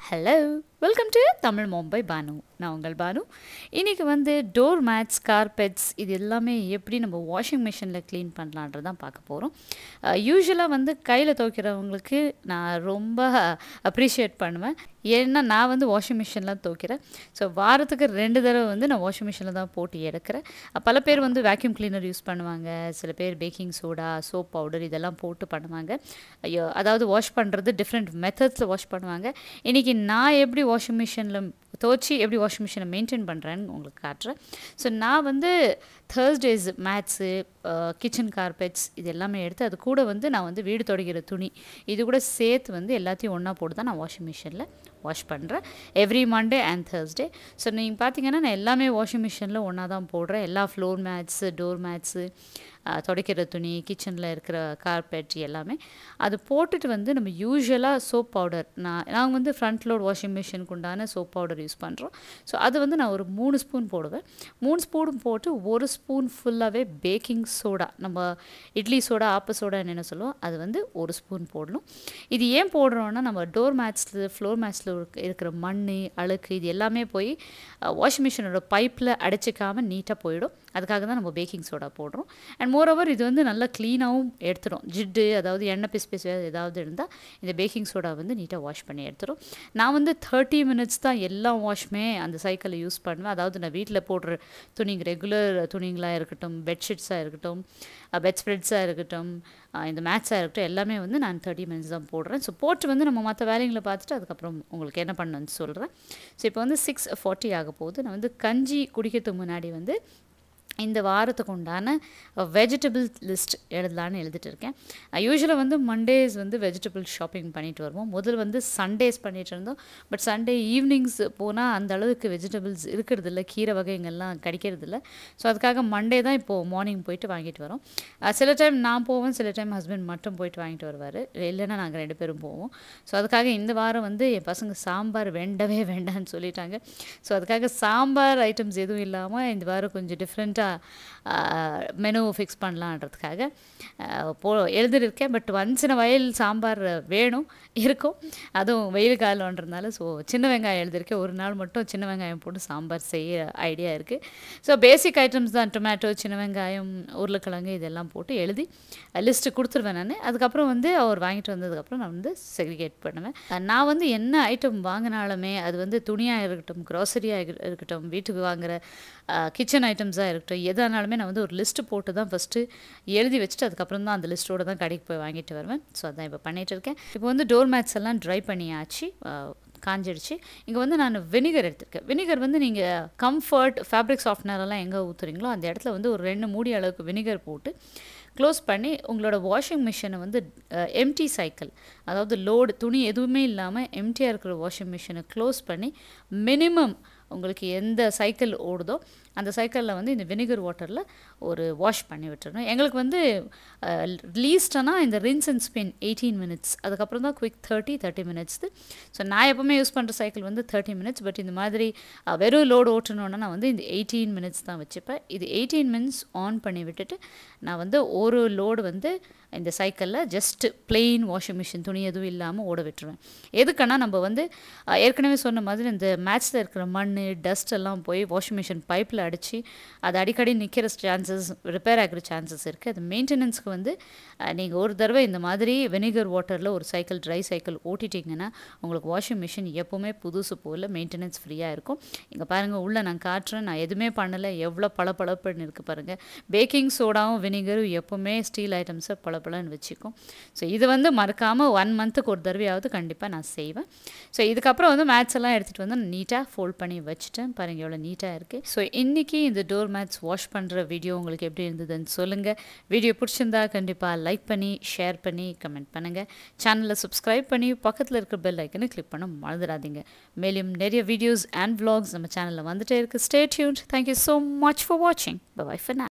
hello welcome to Tamil Mumbai Banu நான் உங்கள் பானு இன்றைக்கி வந்து டோர் மேட்ஸ் கார்பெட்ஸ் இது எல்லாமே எப்படி நம்ம வாஷிங் மிஷினில் க்ளீன் பண்ணலான்றது தான் பார்க்க போகிறோம் யூஸ்வலாக வந்து கையில் துவைக்கிறவங்களுக்கு நான் ரொம்ப அப்ரிஷியேட் பண்ணுவேன் ஏன்னா நான் வந்து வாஷிங் மிஷினில் துவைக்கிறேன் ஸோ வாரத்துக்கு ரெண்டு தடவை வந்து நான் வாஷிங் மிஷினில் தான் போட்டு எடுக்கிறேன் பல பேர் வந்து வேக்யூம் கிளீனர் யூஸ் பண்ணுவாங்க சில பேர் பேக்கிங் சோடா சோப் பவுடர் இதெல்லாம் போட்டு பண்ணுவாங்க ஐயோ அதாவது வாஷ் பண்ணுறது டிஃப்ரெண்ட் மெத்தட்ஸில் வாஷ் பண்ணுவாங்க இன்றைக்கி நான் எப்படி வாஷிங் மிஷினில் துவச்சி எப்படி வாஷிங் மிஷினை மெயின்டைன் பண்ணுறேன்னு உங்களுக்கு காட்டுறேன் ஸோ நான் வந்து தேர்ஸ்டேஸ் மேட்ஸு கிச்சன் கார்பெட்ஸ் இது எல்லாமே எடுத்து அது கூட வந்து நான் வந்து வீடு தொடங்கிற துணி இது கூட சேர்த்து வந்து எல்லாத்தையும் ஒன்றா போட்டு தான் நான் வாஷிங் மிஷினில் வாஷ் பண்ணுறேன் every Monday and Thursday so நீங்கள் பார்த்தீங்கன்னா நான் எல்லாமே வாஷிங் மிஷினில் ஒன்றா தான் போடுறேன் எல்லா ஃப்ளோர் மேட்ஸு டோர் மேட்ஸு துடைக்கிற துணி கிச்சனில் இருக்கிற கார்பெட் எல்லாமே அது போட்டுட்டு வந்து நம்ம யூஸ்வலாக சோப் பவுடர் நான் நாங்கள் வந்து ஃப்ரண்ட் லோட் வாஷிங் மிஷினுக்கு உண்டான சோப் பவுடர் யூஸ் பண்ணுறோம் ஸோ அது வந்து நான் ஒரு மூணு ஸ்பூன் போடுவேன் மூணு ஸ்பூன் போட்டு ஒரு ஸ்பூன் ஃபுல்லாகவே பேக்கிங் சோடா நம்ம இட்லி சோடா ஆப்ப சோடா என்ன சொல்லுவோம் அது வந்து ஒரு ஸ்பூன் போடணும் இது ஏன் போடுறோன்னா நம்ம டோர் மேட்ஸில் ஃப்ளோர் மேட்ஸில் இருக்கிற மண் அழுக்கு இது எல்லாமே போய் வாஷிங் மிஷினோட பைப்பில் அடைச்சிக்காமல் நீட்டாக போயிடும் அதுக்காக தான் நம்ம பேக்கிங் சோடா போடுறோம் அண்ட் மோரோவர் இது வந்து நல்லா க்ளீனாகவும் எடுத்துடும் ஜிட்டு அதாவது எண்ணெய் பிஸ் பிஸ் ஏதாவது இருந்தால் இந்த பேக்கிங் சோடா வந்து நீட்டாக வாஷ் பண்ணி எடுத்துடும் நான் வந்து தேர்ட்டி மினிட்ஸ் தான் எல்லா வாஷ்மே அந்த சைக்கிளை யூஸ் பண்ணுவேன் அதாவது நான் வீட்டில் போடுற துணிங்க ரெகுலர் துணிங்களாக இருக்கட்டும் பெட்ஷீட்ஸாக இருக்கட்டும் பெட் ஸ்ப்ரெட்ஸாக இருக்கட்டும் இந்த மேட்ஸாக இருக்கட்டும் எல்லாமே வந்து நான் தேர்ட்டி மினிட்ஸ் தான் போடுறேன் ஸோ போட்டு வந்து நம்ம மற்ற வேலைங்களை பார்த்துட்டு அதுக்கப்புறம் உங்களுக்கு என்ன பண்ணணும்னு சொல்கிறேன் ஸோ இப்போ வந்து சிக்ஸ் ஃபார்ட்டி ஆக போகுது நான் வந்து கஞ்சி குடிக்கிறதுக்கு முன்னாடி வந்து இந்த வாரத்துக்கு உண்டான வெஜிடபிள் லிஸ்ட் எழுதலான்னு எழுதிட்டு இருக்கேன் யூஸ்வலாக வந்து மண்டேஸ் வந்து வெஜிடபிள் ஷாப்பிங் பண்ணிட்டு வருவோம் முதல் வந்து சண்டேஸ் பண்ணிகிட்டு இருந்தோம் பட் சண்டே ஈவினிங்ஸ் போனால் அந்த அளவுக்கு வெஜிடபிள்ஸ் இருக்கிறது இல்லை கீரை வகைங்கள்லாம் கிடைக்கிறது இல்லை ஸோ அதுக்காக மண்டே தான் இப்போது மார்னிங் போயிட்டு வாங்கிட்டு வரோம் சில டைம் நான் போவேன் சில டைம் ஹஸ்பண்ட் மட்டும் போயிட்டு வாங்கிட்டு வருவார் இல்லைன்னா நாங்கள் ரெண்டு பேரும் போவோம் ஸோ அதுக்காக இந்த வாரம் வந்து என் பசங்க சாம்பார் வேண்டவே வேண்டான்னு சொல்லிட்டாங்க ஸோ அதுக்காக சாம்பார் ஐட்டம்ஸ் எதுவும் இல்லாமல் இந்த வாரம் கொஞ்சம் டிஃப்ரெண்ட்டாக மெனு ஃபிக்ஸ் பண்ணலான்றதுக்காக போ எழுதிருக்கேன் பட் ஒன்ஸ் இன் வயல் சாம்பார் வேணும் இருக்கும் அதுவும் வெயில் காலம்ன்றதுனால ஸோ சின்ன வெங்காயம் எழுதியிருக்கேன் ஒரு நாள் மட்டும் சின்ன வெங்காயம் போட்டு சாம்பார் செய்ய ஐடியா இருக்குது ஸோ பேசிக் ஐட்டம்ஸ் தான் டொமேட்டோ சின்ன வெங்காயம் உருளைக்கிழங்கு இதெல்லாம் போட்டு எழுதி லிஸ்ட்டு கொடுத்துருவேன் நான் அதுக்கப்புறம் வந்து அவர் வாங்கிட்டு வந்ததுக்கப்புறம் நான் வந்து செக்ரிகேட் பண்ணுவேன் நான் வந்து என்ன ஐட்டம் வாங்கினாலுமே அது வந்து துணியாக இருக்கட்டும் க்ராசரியாக இருக்கட்டும் வீட்டுக்கு வாங்குகிற கிச்சன் ஐட்டம்ஸாக இருக்கட்டும் எதானாலுமே நான் வந்து ஒரு லிஸ்ட்டு போட்டு தான் ஃபஸ்ட்டு எழுதி வச்சுட்டு அதுக்கப்புறம் தான் அந்த லிஸ்ட்டோடு தான் கடைக்கு போய் வாங்கிட்டு வருவேன் ஸோ அதான் இப்போ பண்ணிகிட்டு இருக்கேன் இப்போ வந்து டோர் மேட்ஸ் எல்லாம் ட்ரை பண்ணியாச்சு காஞ்சிடுச்சு இங்கே வந்து நான் வினிகர் எடுத்திருக்கேன் வினிகர் வந்து நீங்கள் கம்ஃபர்ட் ஃபேப்ரிக் சாஃப்ட்னரெல்லாம் எங்கே ஊற்றுறீங்களோ அந்த இடத்துல வந்து ஒரு ரெண்டு மூடி அளவுக்கு வினிகர் போட்டு க்ளோஸ் பண்ணி உங்களோட வாஷிங் மிஷினை வந்து எம்டி சைக்கிள் அதாவது லோடு துணி எதுவுமே இல்லாமல் எம்டியாக இருக்கிற வாஷிங் மிஷினை க்ளோஸ் பண்ணி மினிமம் உங்களுக்கு எந்த சைக்கிள் ஓடுதோ அந்த சைக்கிளில் வந்து இந்த வினிகர் வாட்டரில் ஒரு வாஷ் பண்ணி விட்டுறணும் எங்களுக்கு வந்து லீஸ்டனா இந்த rinse and spin eighteen minutes அதுக்கப்புறம் தான் quick thirty thirty minutes so நான் எப்போவுமே யூஸ் பண்ணுற சைக்கிள் வந்து தேர்ட்டி மினிட்ஸ் பட் இந்த மாதிரி வெறும் லோடு ஓட்டணுன்னா நான் வந்து இந்த எயிட்டீன் மினிட்ஸ் தான் வச்சுப்பேன் இது எயிட்டீன் மினிட்ஸ் ஆன் பண்ணி விட்டுட்டு நான் வந்து ஒரு லோடு வந்து இந்த சைக்கிளில் ஜஸ்ட் பிளெயின் வாஷிங் மிஷின் துணி எதுவும் இல்லாமல் ஓட விட்டுருவேன் எதுக்குன்னா நம்ம வந்து ஏற்கனவே சொன்ன மாதிரி இந்த மேட்ச்சில் இருக்கிற மண் டஸ்ட் எல்லாம் போய் வாஷிங் மிஷின் பைப்பில் அடித்து அது அடிக்கடி நிற்கிற சான்சஸ் ரிப்பேர் ஆகிற சான்சஸ் இருக்குது அது மெயின்டெனன்ஸ்க்கு வந்து நீங்கள் ஒரு தடவை இந்த மாதிரி வினிகர் வாட்டரில் ஒரு சைக்கிள் ட்ரை சைக்கிள் ஓட்டிட்டிங்கன்னா உங்களுக்கு வாஷிங் மிஷின் எப்போவுமே புதுசு போல் மெயின்டெனன்ஸ் ஃப்ரீயாக இருக்கும் இங்கே பாருங்கள் உள்ளே நான் காட்டுறேன் நான் எதுவுமே பண்ணலை எவ்வளோ பளபளப்புன்னு இருக்குது பாருங்கள் பேக்கிங் சோடாவும் வினிகரும் எப்போவுமே ஸ்டீல் ஐட்டம்ஸை பளபளன்னு வச்சுக்கும் ஸோ இது வந்து மறக்காமல் ஒன் மந்த்துக்கு ஒரு தடவையாவது கண்டிப்பாக நான் செய்வேன் ஸோ இதுக்கப்புறம் வந்து மேட்ஸ் எல்லாம் எடுத்துகிட்டு வந்து நான் நீட்டாக ஃபோல்ட் பண்ணி வச்சுட்டேன் பாருங்கள் எவ்வளோ நீட்டாக இருக்குது ஸோ இன்றைக்கி இந்த டோர் மேட்ஸ் வாஷ் பண்ணுற வீடியோ உங்களுக்கு எப்படி இருந்ததுன்னு சொல்லுங்கள் வீடியோ பிடிச்சிருந்தா கண்டிப்பாக லைக் பண்ணி ஷேர் பண்ணி கமெண்ட் பண்ணுங்கள் சேனலை சப்ஸ்கிரைப் பண்ணி பக்கத்தில் இருக்கிற பெல் ஐக்கனை கிளிக் பண்ண மறந்துடாதீங்க மேலும் நிறைய வீடியோஸ் அண்ட் vlogs நம்ம சேனலில் வந்துட்டே இருக்குது stay tuned thank you so much for வாட்சிங் பை ஃபர்